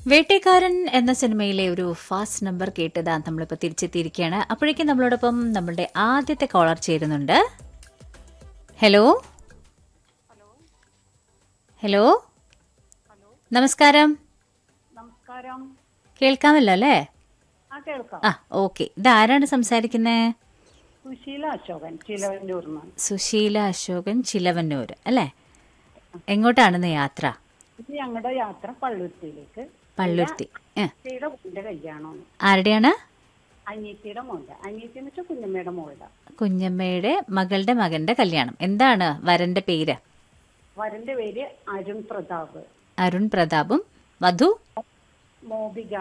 വേട്ടക്കാരൻ എന്ന സിനിമയിലെ ഒരു ഫാസ്റ്റ് നമ്പർ കേട്ടതാ നമ്മളിപ്പോൾ തിരിച്ചെത്തിയിരിക്കുകയാണ് അപ്പോഴേക്കും നമ്മളോടൊപ്പം നമ്മളുടെ ആദ്യത്തെ കോളർ ചേരുന്നുണ്ട് ഹലോ ഹലോ നമസ്കാരം നമസ്കാരം കേൾക്കാമല്ലോ അല്ലേ ആ കേൾക്കാം ആ ഓക്കെ ഇതാരാണ് സംസാരിക്കുന്നത് സുശീല അശോകൻ ചിലവന്നൂർന്ന് സുശീല അശോകൻ ചിലവന്നൂർ അല്ലേ എങ്ങോട്ടാണെന്ന് യാത്ര ഇത് ഞങ്ങളുടെ യാത്ര പള്ളുരുത്തിയിലേക്ക് പള്ളുരുത്തി ഏ, അനിയത്തിയുടെ മോന്റെ കല്യാണമാണ് ആരുടെയാണ് അനിയത്തിയുടെ മോന്റെ അനിയത്തി എന്ന് വെച്ചാൽ കുഞ്ഞമ്മയുടെ മോളുടെ കുഞ്ഞമ്മയുടെ മകളുടെ മകന്റെ കല്യാണം എന്താണ് വരന്റെ പേര് വരന്റെ പേര് അരുൺ പ്രതാപ് അരുൺ പ്രതാപും വധു മോബിക